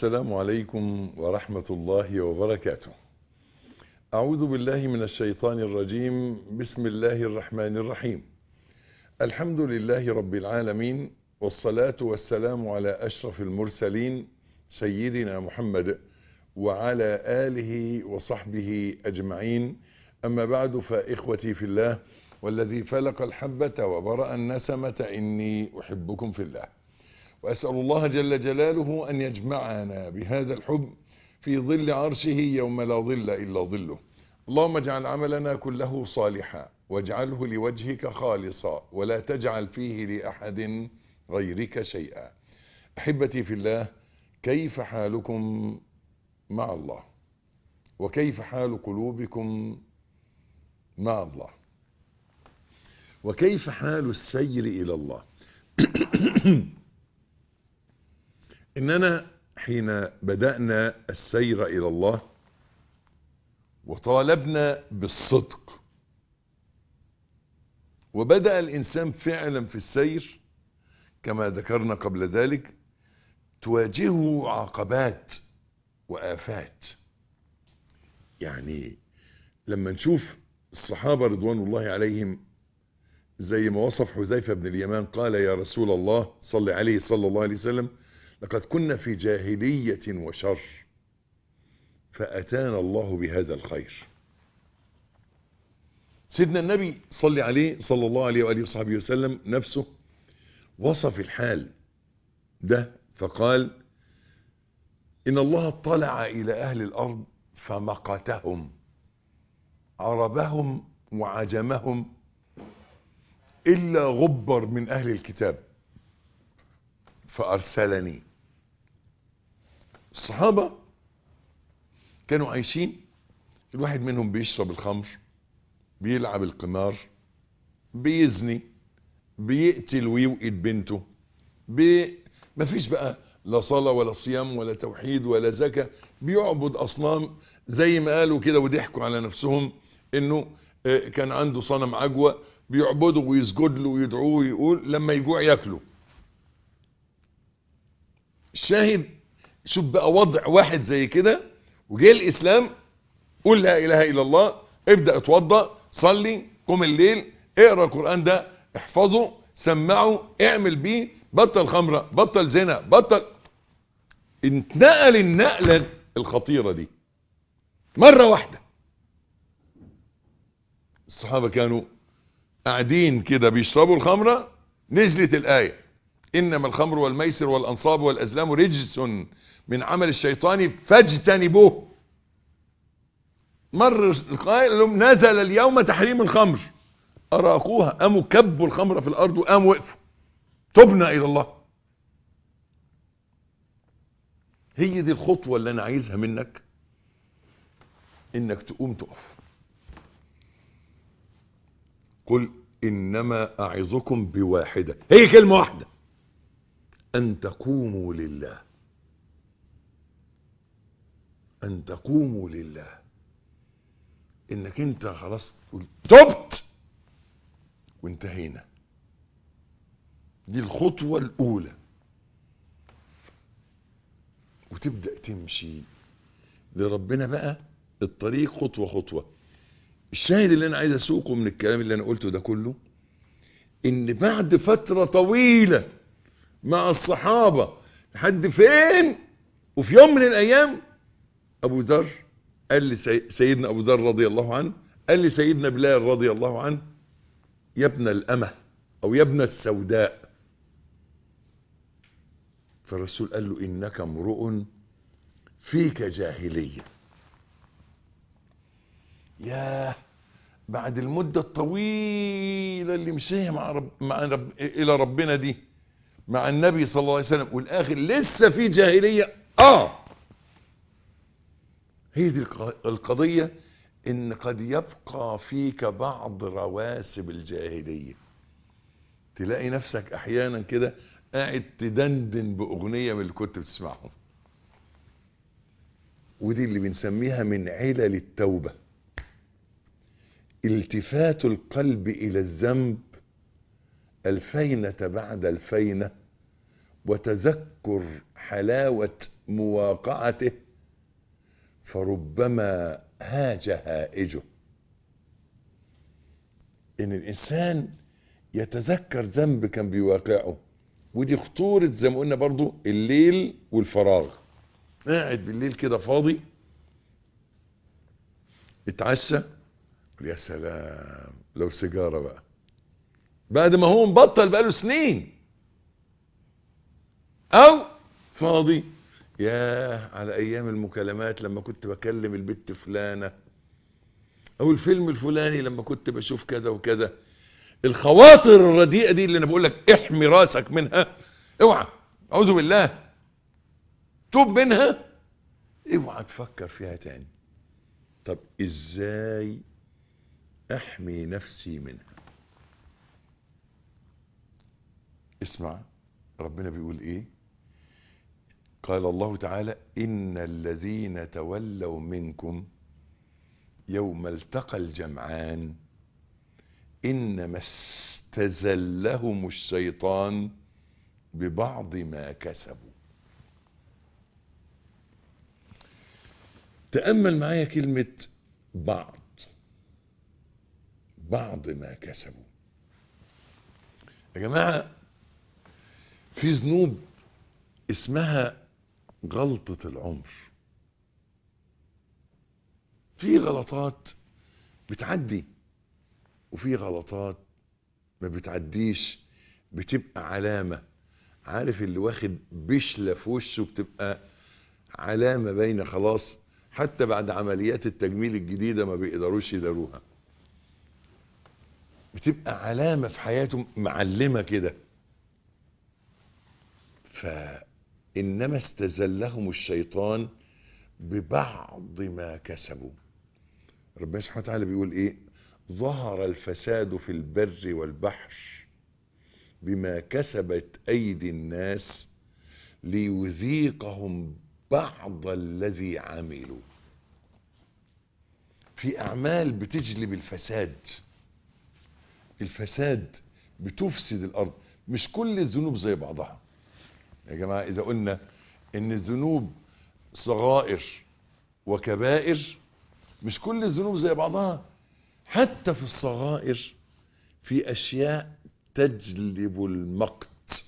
السلام عليكم ورحمة الله وبركاته أعوذ بالله من الشيطان الرجيم بسم الله الرحمن الرحيم الحمد لله رب العالمين والصلاة والسلام على أشرف المرسلين سيدنا محمد وعلى آله وصحبه أجمعين أما بعد فإخوتي في الله والذي فلق الحبة وبرأ النسمة إني أحبكم في الله وأسأل الله جل جلاله أن يجمعنا بهذا الحب في ظل عرشه يوم لا ظل إلا ظله اللهم اجعل عملنا كله صالحا واجعله لوجهك خالصا ولا تجعل فيه لأحد غيرك شيئا أحبتي في الله كيف حالكم مع الله وكيف حال قلوبكم مع الله وكيف حال السير إلى الله إننا حين بدأنا السير إلى الله وطالبنا بالصدق وبدأ الإنسان فعلا في السير كما ذكرنا قبل ذلك تواجهه عقبات وآفات يعني لما نشوف الصحابة رضوان الله عليهم زي ما وصف حذيفة بن اليمان قال يا رسول الله صلى عليه صلى الله عليه وسلم لقد كنا في جاهلية وشر فأتانا الله بهذا الخير سيدنا النبي صلى عليه صلى الله عليه وآله وصحبه وسلم نفسه وصف الحال ده فقال إن الله اطلع إلى أهل الأرض فمقتهم عربهم وعجمهم إلا غبر من أهل الكتاب فأرسلني الصحابة كانوا عايشين الواحد منهم بيشرب الخمر بيلعب القمار بيزني بيقتل ويوقد بنته بي... مفيش بقى لا صلاة ولا صيام ولا توحيد ولا زكاة بيعبد أصنام زي ما قالوا كده وضحكوا على نفسهم انه كان عنده صنم عجوة بيعبده ويسجد له ويدعوه ويقول لما يجوع ياكله الشاهد شوف بقى وضع واحد زي كده وجه الاسلام قول لا اله الا الله ابدأ اتوضى صلي قم الليل اقرا القرآن ده احفظه سمعه اعمل بيه بطل خمرة بطل زنا بطل انتقل النقلة الخطيرة دي مرة واحدة الصحابة كانوا قاعدين كده بيشربوا الخمرة نزلت الآية إنما الخمر والميسر والأنصاب والأزلام رجس من عمل الشيطان فاجتنبوه مر القائل لهم نزل اليوم تحريم الخمر أراقوها قاموا كبوا الخمر في الأرض وقاموا وقفوا تبنا إلى الله هي دي الخطوة اللي أنا عايزها منك إنك تقوم تقف قل إنما أعظكم بواحدة هي كلمة واحدة أن تقوموا لله أن تقوموا لله إنك أنت خلاص تبت وانتهينا دي الخطوة الأولى وتبدأ تمشي لربنا بقى الطريق خطوة خطوة الشاهد اللي أنا عايز أسوقه من الكلام اللي أنا قلته ده كله إن بعد فترة طويلة مع الصحابة لحد فين وفي يوم من الأيام أبو ذر قال لي سيدنا أبو ذر رضي الله عنه قال لي سيدنا بلال رضي الله عنه يا ابن الأمة أو يا ابن السوداء فالرسول قال له إنك امرؤ فيك جاهلية ياه بعد المدة الطويلة اللي مشيها مع رب مع رب إلى ربنا دي مع النبي صلى الله عليه وسلم والآخر لسه في جاهلية آه هي دي القضية إن قد يبقى فيك بعض رواسب الجاهلية تلاقي نفسك أحيانا كده قاعد تدندن بأغنية من اللي كنت بتسمعهم ودي اللي بنسميها من علل التوبة التفات القلب إلى الذنب الفينة بعد الفينة وتذكر حلاوة مواقعته فربما هاج هائجه ان الانسان يتذكر ذنب كان بيواقعه ودي خطورة زي ما قلنا برضو الليل والفراغ قاعد بالليل كده فاضي اتعشى يا سلام لو سيجارة بقى بعد ما هو مبطل بقاله سنين او فاضي يا على ايام المكالمات لما كنت بكلم البت فلانة او الفيلم الفلاني لما كنت بشوف كذا وكذا الخواطر الرديئة دي اللي انا بقول لك احمي راسك منها اوعى اعوذ بالله توب منها اوعى تفكر فيها تاني طب ازاي احمي نفسي منها اسمع ربنا بيقول ايه قال الله تعالى ان الذين تولوا منكم يوم التقى الجمعان انما استزلهم الشيطان ببعض ما كسبوا تأمل معايا كلمة بعض بعض ما كسبوا يا جماعة في ذنوب اسمها غلطة العمر في غلطات بتعدي وفي غلطات ما بتعديش بتبقى علامة عارف اللي واخد بشلة في وشه بتبقى علامة باينة خلاص حتى بعد عمليات التجميل الجديدة ما بيقدروش يداروها بتبقى علامة في حياته معلمة كده فإنما استزلهم الشيطان ببعض ما كسبوا ربنا سبحانه وتعالى بيقول ايه ظهر الفساد في البر والبحر بما كسبت ايدي الناس ليذيقهم بعض الذي عملوا في اعمال بتجلب الفساد الفساد بتفسد الارض مش كل الذنوب زي بعضها يا جماعة اذا قلنا ان الذنوب صغائر وكبائر مش كل الذنوب زي بعضها حتى في الصغائر في اشياء تجلب المقت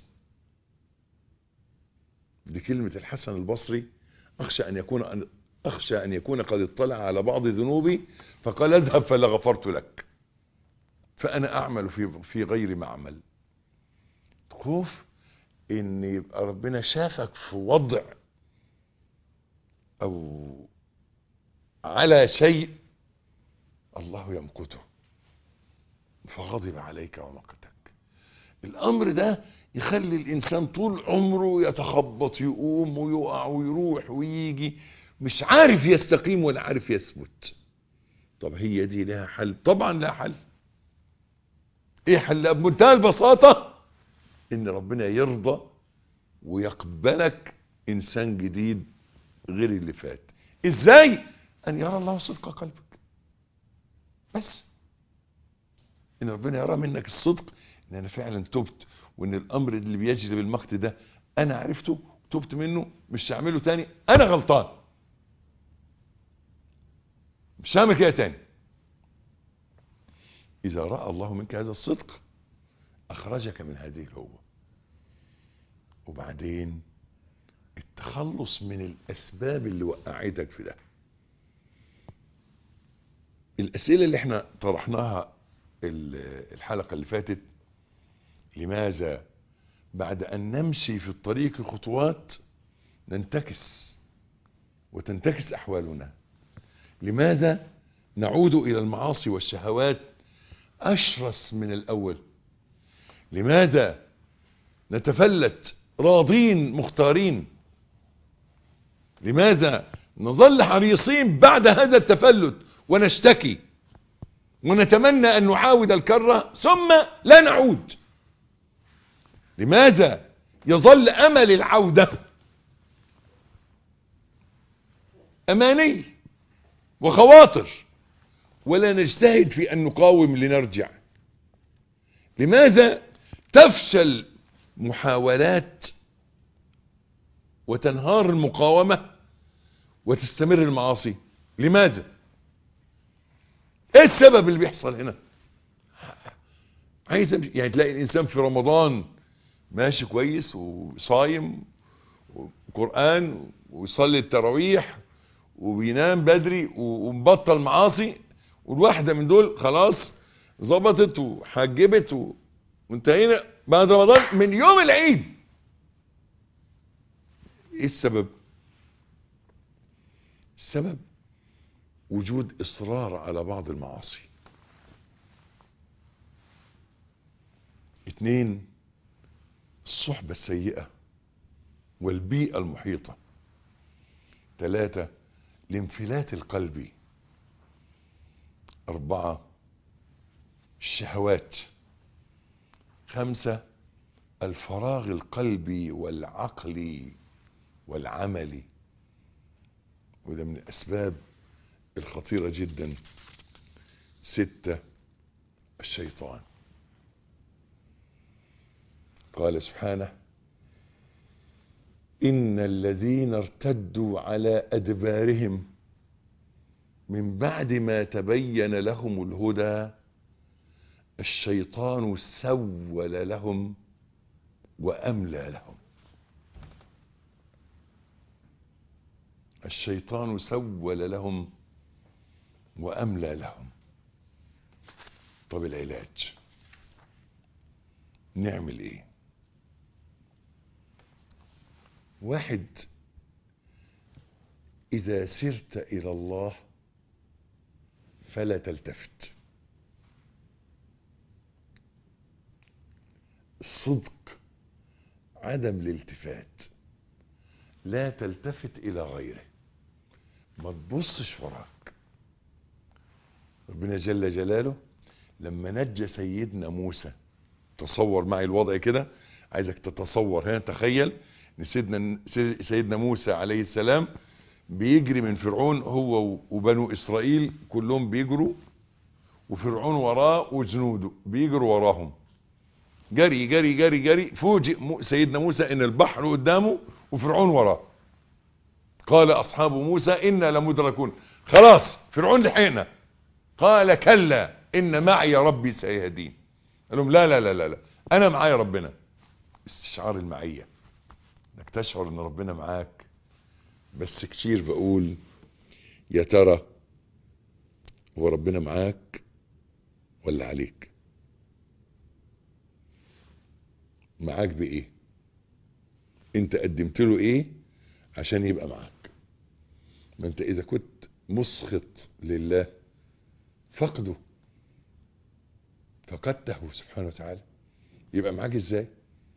دي كلمة الحسن البصري اخشى ان يكون اخشى ان يكون قد اطلع على بعض ذنوبي فقال اذهب فلغفرت لك فانا اعمل في في غير معمل خوف ان يبقى ربنا شافك في وضع او على شيء الله يمقته فغضب عليك ومقتك الامر ده يخلي الانسان طول عمره يتخبط يقوم ويقع ويروح ويجي مش عارف يستقيم ولا عارف يثبت طب هي دي لها حل طبعا لها حل ايه حل بمنتهى البساطة ان ربنا يرضى ويقبلك انسان جديد غير اللي فات ازاي ان يرى الله صدق قلبك بس ان ربنا يرى منك الصدق ان انا فعلا تبت وان الامر اللي بيجلب المقت ده انا عرفته تبت منه مش هعمله تاني انا غلطان مش هعمل كده تاني اذا راى الله منك هذا الصدق اخرجك من هذه الهوه وبعدين التخلص من الاسباب اللي وقعتك في ده الاسئله اللي احنا طرحناها الحلقه اللي فاتت لماذا بعد ان نمشي في الطريق خطوات ننتكس وتنتكس احوالنا لماذا نعود الى المعاصي والشهوات اشرس من الاول لماذا نتفلت راضين مختارين لماذا نظل حريصين بعد هذا التفلت ونشتكي ونتمنى ان نعاود الكرة ثم لا نعود لماذا يظل امل العودة اماني وخواطر ولا نجتهد في ان نقاوم لنرجع لماذا تفشل محاولات وتنهار المقاومة وتستمر المعاصي لماذا ايه السبب اللي بيحصل هنا عايز أمشي. يعني تلاقي الانسان في رمضان ماشي كويس وصايم وقرآن ويصلي التراويح وبينام بدري ومبطل معاصي والواحدة من دول خلاص ظبطت وحجبت و... وانتهينا بعد رمضان من يوم العيد ايه السبب السبب وجود اصرار على بعض المعاصي اتنين الصحبة السيئة والبيئة المحيطة ثلاثة الانفلات القلبي أربعة الشهوات خمسة الفراغ القلبي والعقلي والعملي وده من الأسباب الخطيرة جدا ستة الشيطان قال سبحانه إن الذين ارتدوا على أدبارهم من بعد ما تبين لهم الهدى الشيطان سول لهم وأملى لهم الشيطان سول لهم وأملى لهم طب العلاج نعمل ايه واحد اذا سرت الى الله فلا تلتفت الصدق عدم الالتفات لا تلتفت الى غيره ما تبصش وراك ربنا جل جلاله لما نجى سيدنا موسى تصور معي الوضع كده عايزك تتصور هنا تخيل ان سيدنا سيدنا موسى عليه السلام بيجري من فرعون هو وبنو اسرائيل كلهم بيجروا وفرعون وراه وجنوده بيجروا وراهم جري جري جري جري فوجئ سيدنا موسى ان البحر قدامه وفرعون وراه قال اصحاب موسى انا لمدركون خلاص فرعون لحقنا قال كلا ان معي ربي سيهدين قال لهم لا لا لا لا, لا. انا معايا ربنا استشعار المعية انك تشعر ان ربنا معاك بس كتير بقول يا ترى هو ربنا معاك ولا عليك معاك بايه انت قدمت له ايه عشان يبقى معاك ما انت اذا كنت مسخط لله فقده فقدته سبحانه وتعالى يبقى معاك ازاي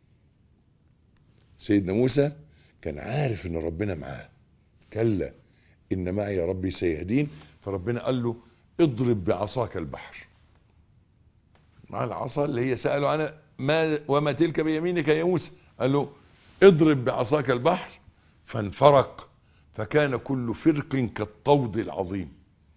سيدنا موسى كان عارف ان ربنا معاه كلا ان معي ربي سيهدين فربنا قال له اضرب بعصاك البحر مع العصا اللي هي سألوا عنها ما وما تلك بيمينك يا موسى قال له اضرب بعصاك البحر فانفرق فكان كل فرق كالطود العظيم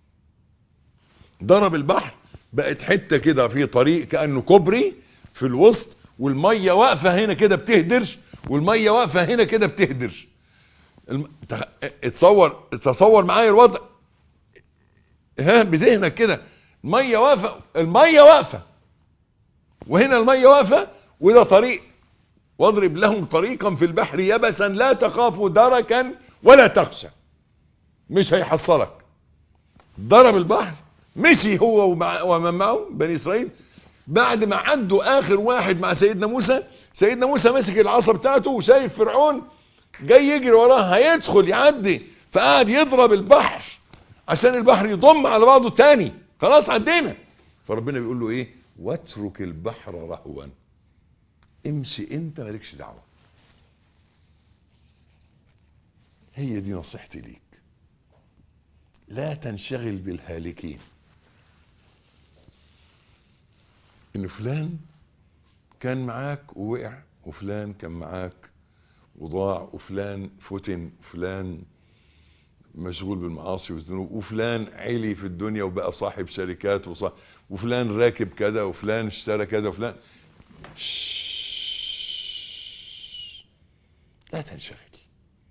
ضرب البحر بقت حته كده في طريق كانه كوبري في الوسط والميه واقفه هنا كده بتهدرش والميه واقفه هنا كده بتهدرش الم... تخ... اتصور تصور معايا الوضع ها بذهنك كده الميه واقفه الميه واقفه وهنا الميه واقفه وده طريق واضرب لهم طريقا في البحر يبسا لا تخافوا دركا ولا تخشى مش هيحصلك ضرب البحر مشي هو ومع ومن معه بني اسرائيل بعد ما عدوا اخر واحد مع سيدنا موسى سيدنا موسى مسك العصا بتاعته وشايف فرعون جاي يجري وراه هيدخل يعدي فقعد يضرب البحر عشان البحر يضم على بعضه تاني خلاص عدينا فربنا بيقول له ايه واترك البحر رهوا امشي انت مالكش دعوه هي دي نصيحتي ليك لا تنشغل بالهالكين ان فلان كان معاك ووقع وفلان كان معاك وضاع وفلان فتن فلان مشغول بالمعاصي والذنوب وفلان علي في الدنيا وبقى صاحب شركات وصاحب وفلان راكب كذا وفلان اشترى كذا وفلان لا تنشغل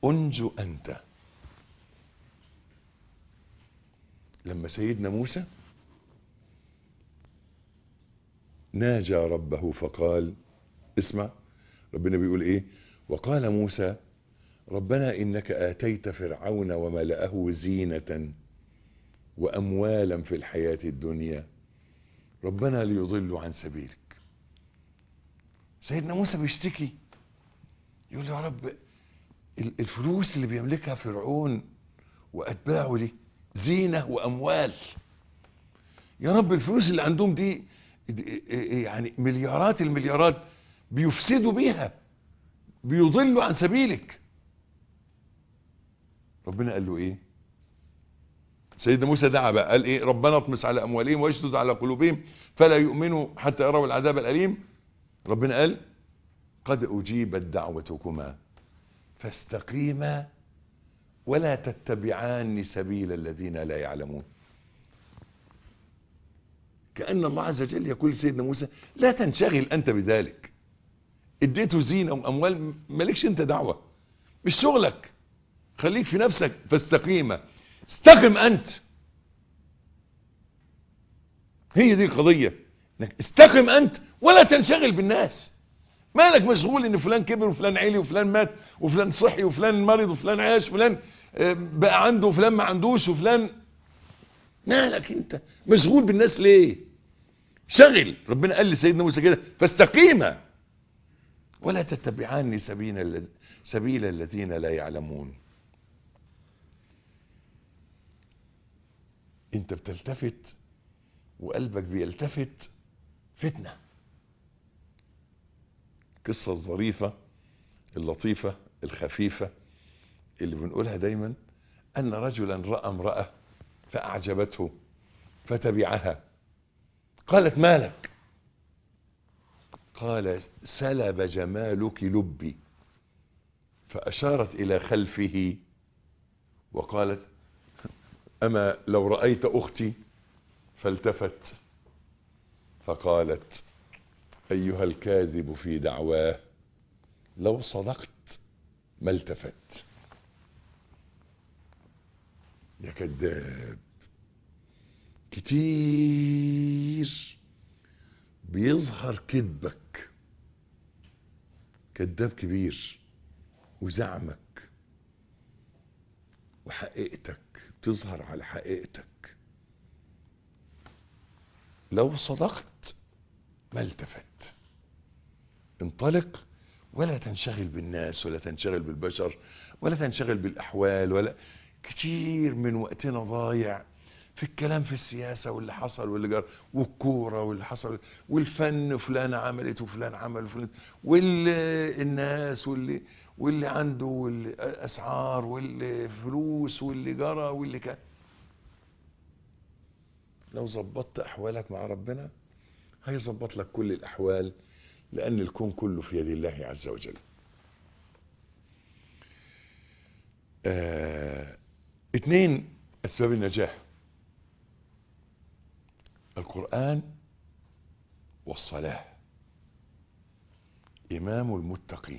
انجو انت لما سيدنا موسى ناجى ربه فقال اسمع ربنا بيقول ايه وقال موسى ربنا انك اتيت فرعون وملأه زينة واموالا في الحياة الدنيا ربنا ليضلوا عن سبيلك سيدنا موسى بيشتكي يقول يا رب الفلوس اللي بيملكها فرعون واتباعه دي زينة واموال يا رب الفلوس اللي عندهم دي يعني مليارات المليارات بيفسدوا بيها بيضلوا عن سبيلك ربنا قال له ايه سيدنا موسى دعا بقى قال ايه ربنا اطمس على اموالهم واشدد على قلوبهم فلا يؤمنوا حتى يروا العذاب الاليم ربنا قال قد اجيبت دعوتكما فاستقيما ولا تتبعان سبيل الذين لا يعلمون كأن الله عز وجل يقول لسيدنا موسى لا تنشغل أنت بذلك اديته زينة وأموال مالكش أنت دعوة مش شغلك خليك في نفسك فاستقيمة استقم أنت هي دي القضية انك استقم أنت ولا تنشغل بالناس مالك مشغول ان فلان كبر وفلان عيلي وفلان مات وفلان صحي وفلان مرض وفلان عاش وفلان بقى عنده وفلان ما عندوش وفلان مالك انت مشغول بالناس ليه شغل ربنا قال لسيدنا موسى كده فاستقيما ولا تتبعان سبيل سبيل الذين لا يعلمون انت بتلتفت وقلبك بيلتفت فتنة قصة الظريفة اللطيفة الخفيفة اللي بنقولها دايما ان رجلا رأى امرأة فأعجبته فتبعها قالت مالك قال سلب جمالك لبي فأشارت إلى خلفه وقالت أما لو رأيت أختي فالتفت فقالت أيها الكاذب في دعواه لو صدقت ما التفت يا كذاب كتير بيظهر كذبك كذاب كبير وزعمك وحقيقتك تظهر على حقيقتك لو صدقت ما التفت انطلق ولا تنشغل بالناس ولا تنشغل بالبشر ولا تنشغل بالأحوال ولا كتير من وقتنا ضايع في الكلام في السياسة واللي حصل واللي جرى والكورة واللي حصل والفن فلانة عملت وفلان عمل وفلان والناس واللي واللي عنده واللي أسعار واللي فلوس واللي جرى واللي كان لو ظبطت أحوالك مع ربنا هيظبط لك كل الأحوال لأن الكون كله في يد الله عز وجل آه اثنين أسباب النجاح القرآن والصلاة إمام المتقين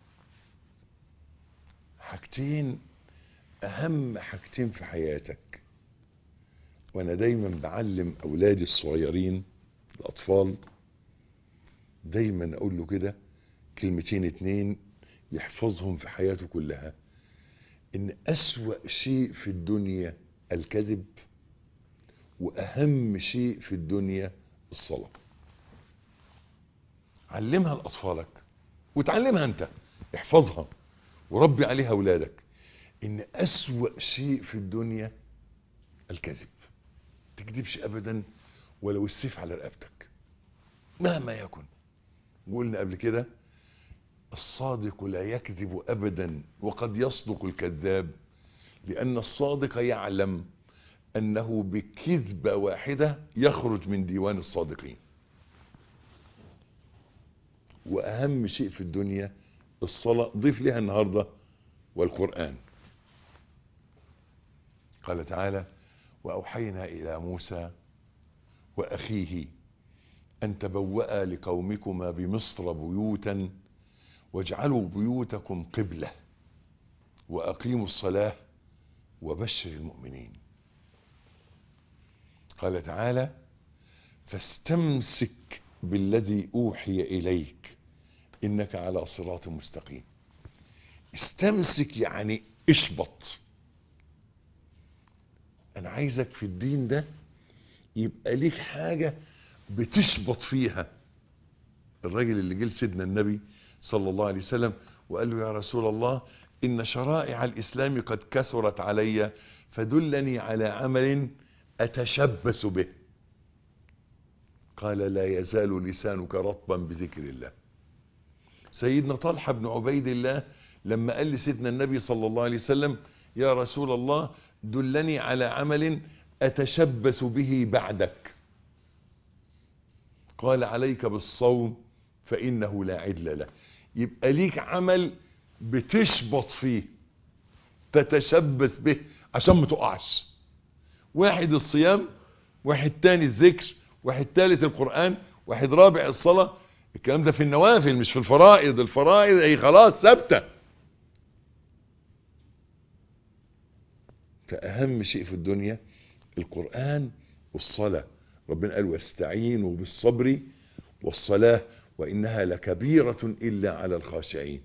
حاجتين أهم حاجتين في حياتك وأنا دايما بعلم أولادي الصغيرين الأطفال دايما أقول له كده كلمتين اتنين يحفظهم في حياته كلها إن أسوأ شيء في الدنيا الكذب واهم شيء في الدنيا الصلاة علمها لأطفالك وتعلمها انت احفظها وربي عليها اولادك ان اسوأ شيء في الدنيا الكذب تكذبش ابدا ولو السيف على رقبتك مهما يكن قلنا قبل كده الصادق لا يكذب ابدا وقد يصدق الكذاب لان الصادق يعلم انه بكذبة واحدة يخرج من ديوان الصادقين واهم شيء في الدنيا الصلاة ضيف لها النهاردة والقرآن قال تعالى واوحينا الى موسى واخيه ان تبوأ لقومكما بمصر بيوتا واجعلوا بيوتكم قبلة وأقيموا الصلاة وبشر المؤمنين قال تعالى فاستمسك بالذي أوحي إليك إنك على صراط مستقيم استمسك يعني اشبط أنا عايزك في الدين ده يبقى ليك حاجة بتشبط فيها الراجل اللي جه لسيدنا النبي صلى الله عليه وسلم وقال له يا رسول الله إن شرائع الإسلام قد كثرت علي فدلني على عمل أتشبث به قال لا يزال لسانك رطبا بذكر الله سيدنا طلحة بن عبيد الله لما قال لسيدنا النبي صلى الله عليه وسلم يا رسول الله دلني على عمل أتشبث به بعدك قال عليك بالصوم فإنه لا عدل له يبقى ليك عمل بتشبط فيه تتشبث به عشان ما تقعش واحد الصيام واحد تاني الذكر واحد تالت القرآن واحد رابع الصلاة الكلام ده في النوافل مش في الفرائض الفرائض اي خلاص ثابته فأهم شيء في الدنيا القرآن والصلاة ربنا قال واستعينوا بالصبر والصلاة وإنها لكبيرة إلا على الخاشعين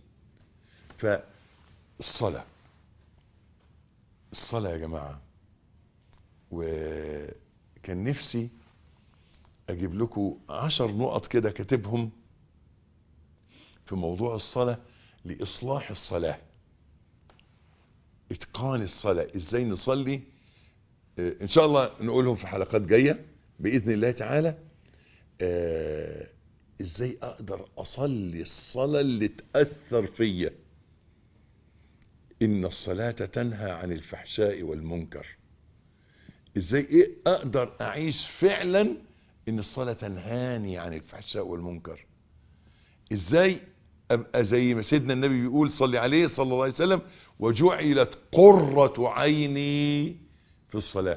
فالصلاة الصلاة يا جماعة وكان نفسي أجيب لكم عشر نقط كده كاتبهم في موضوع الصلاة لإصلاح الصلاة اتقان الصلاة ازاي نصلي اه ان شاء الله نقولهم في حلقات جاية بإذن الله تعالى اه ازاي اقدر اصلي الصلاة اللي تأثر فيا ان الصلاة تنهى عن الفحشاء والمنكر ازاي ايه اقدر اعيش فعلا ان الصلاة تنهاني عن الفحشاء والمنكر ازاي ابقى زي ما سيدنا النبي بيقول صلي عليه صلى الله عليه وسلم وجعلت قرة عيني في الصلاة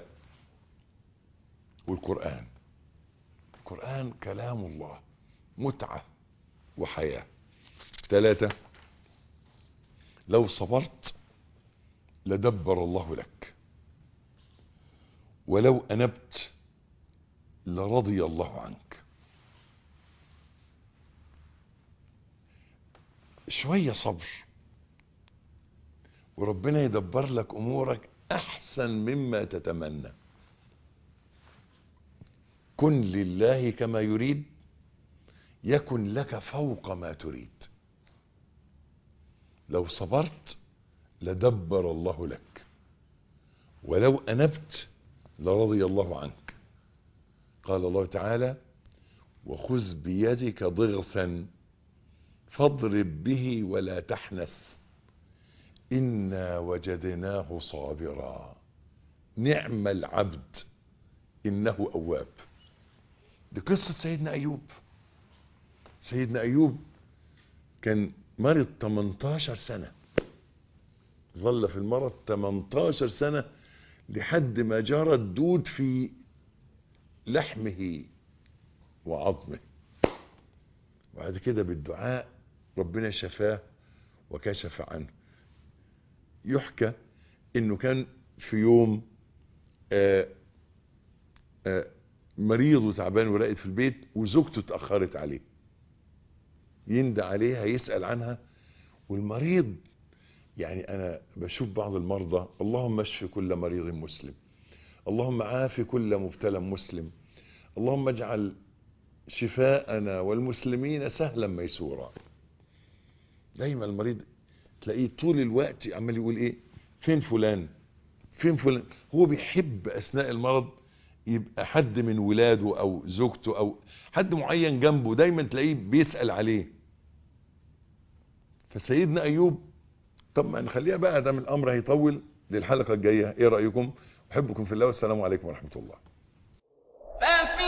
والقرآن القرآن كلام الله متعة وحياة ثلاثة لو صبرت لدبر الله لك ولو أنبت لرضي الله عنك شوية صبر وربنا يدبر لك امورك احسن مما تتمنى كن لله كما يريد يكن لك فوق ما تريد لو صبرت لدبر الله لك ولو انبت لرضي الله عنك قال الله تعالى وخذ بيدك ضغثا فاضرب به ولا تحنث إنا وجدناه صابرا نعم العبد إنه أواب دي قصة سيدنا أيوب سيدنا أيوب كان مرض 18 سنة ظل في المرض 18 سنة لحد ما جرى الدود في لحمه وعظمه وبعد كده بالدعاء ربنا شفاه وكشف عنه يحكى انه كان في يوم آآ آآ مريض وتعبان وراقد في البيت وزوجته اتأخرت عليه يندى عليها يسأل عنها والمريض يعني انا بشوف بعض المرضى اللهم اشف كل مريض مسلم اللهم عاف كل مبتلى مسلم اللهم اجعل شفاءنا والمسلمين سهلا ميسورا دايما المريض تلاقيه طول الوقت عمال يقول ايه فين فلان فين فلان هو بيحب اثناء المرض يبقى حد من ولاده او زوجته او حد معين جنبه دايما تلاقيه بيسأل عليه فسيدنا ايوب طب ما نخليها بقى ده من الامر هيطول للحلقة الجاية ايه رأيكم احبكم في الله والسلام عليكم ورحمة الله ففي